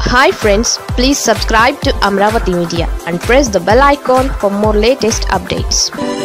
hi friends please subscribe to Amaravati media and press the bell icon for more latest updates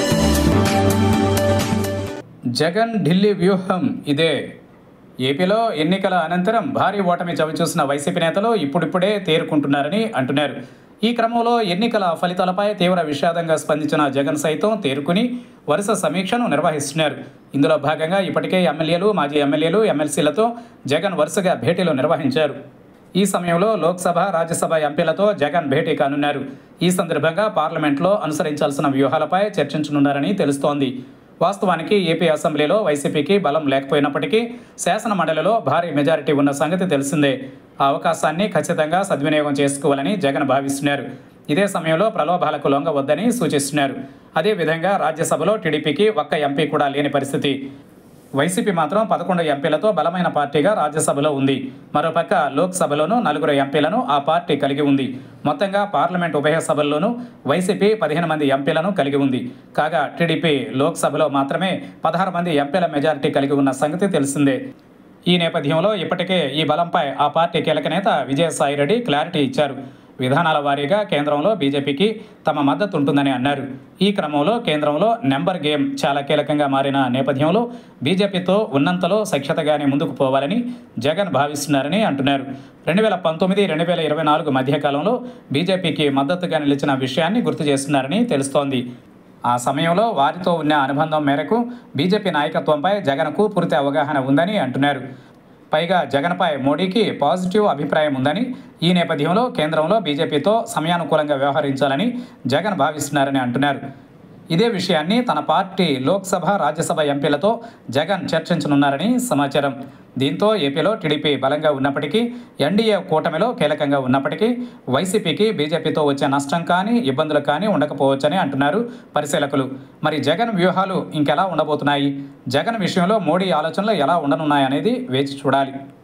Jagan Delhi వ్యూహం ఇదే ఏపీలో ఎన్నికల అనంతరం భారీ ఓటమి చవిచూసిన వైసీపీ నేతలు ఇప్పుడిప్పుడే తేరుకుంటున్నారని అంటున్నారు ఈ క్రమంలో ఎన్నికల ఫలితాలపై తీవ్ర విషాదంగా స్పందించిన జగన్ సైతం తేరుకుని వరుస సమీక్షను నిర్వహిస్తున్నారు ఇందులో భాగంగా ఇప్పటికే ఎమ్మెల్యేలు మాజీ ఎమ్మెల్యేలు ఎమ్మెల్సీలతో జగన్ వరుసగా భేటీలు నిర్వహించారు ఈ సమయంలో లోక్సభ రాజ్యసభ ఎంపీలతో జగన్ భేటీ కానున్నారు ఈ సందర్భంగా పార్లమెంట్లో అనుసరించాల్సిన వ్యూహాలపై చర్చించనున్నారని తెలుస్తోంది వాస్తవానికి ఏపీ అసెంబ్లీలో వైసీపీకి బలం లేకపోయినప్పటికీ శాసన మండలిలో భారీ మెజారిటీ ఉన్న సంగతి తెలిసిందే ఆ అవకాశాన్ని ఖచ్చితంగా సద్వినియోగం చేసుకోవాలని జగన్ భావిస్తున్నారు ఇదే సమయంలో ప్రలోభాలకు లొంగవద్దని సూచిస్తున్నారు అదేవిధంగా రాజ్యసభలో టీడీపీకి ఒక్క ఎంపీ కూడా లేని పరిస్థితి వైసీపీ మాత్రం పదకొండు ఎంపీలతో బలమైన పార్టీగా రాజ్యసభలో ఉంది మరోపక్క లోక్సభలోనూ నలుగురు ఎంపీలను ఆ పార్టీ కలిగి ఉంది మొత్తంగా పార్లమెంట్ ఉభయ సభల్లోనూ వైసీపీ పదిహేను మంది ఎంపీలను కలిగి ఉంది కాగా టీడీపీ లోక్సభలో మాత్రమే పదహారు మంది ఎంపీల మెజారిటీ కలిగి ఉన్న సంగతి తెలిసిందే ఈ నేపథ్యంలో ఇప్పటికే ఈ బలంపై ఆ పార్టీ కీలక నేత విజయసాయిరెడ్డి క్లారిటీ ఇచ్చారు విధానాల వారీగా కేంద్రంలో బీజేపీకి తమ మద్దతు ఉంటుందని అన్నారు ఈ క్రమంలో కేంద్రంలో నెంబర్ గేమ్ చాలా కీలకంగా మారిన నేపథ్యంలో బీజేపీతో ఉన్నంతలో సఖ్యతగానే ముందుకు పోవాలని జగన్ భావిస్తున్నారని అంటున్నారు రెండు వేల పంతొమ్మిది రెండు వేల ఇరవై నాలుగు మధ్యకాలంలో బీజేపీకి మద్దతుగా నిలిచిన విషయాన్ని గుర్తు చేస్తున్నారని తెలుస్తోంది ఆ సమయంలో వారితో ఉన్న అనుబంధం మేరకు బీజేపీ నాయకత్వంపై జగన్కు పూర్తి అవగాహన ఉందని అంటున్నారు పైగా జగన్పై మోడీకి పాజిటివ్ అభిప్రాయం ఉందని ఈ నేపథ్యంలో కేంద్రంలో బీజేపీతో సమయానుకూలంగా వ్యవహరించాలని జగన్ భావిస్తున్నారని అంటున్నారు ఇదే విషయాన్ని తన పార్టీ లోక్సభ రాజ్యసభ ఎంపీలతో జగన్ చర్చించనున్నారని సమాచారం దీంతో ఏపీలో టీడీపీ బలంగా ఉన్నప్పటికీ ఎన్డీఏ కూటమిలో కీలకంగా ఉన్నప్పటికీ వైసీపీకి బీజేపీతో వచ్చే నష్టం కానీ ఇబ్బందులు కానీ ఉండకపోవచ్చని అంటున్నారు పరిశీలకులు మరి జగన్ వ్యూహాలు ఇంకెలా ఉండబోతున్నాయి జగన్ విషయంలో మోడీ ఆలోచనలు ఎలా ఉండనున్నాయనేది వేచి చూడాలి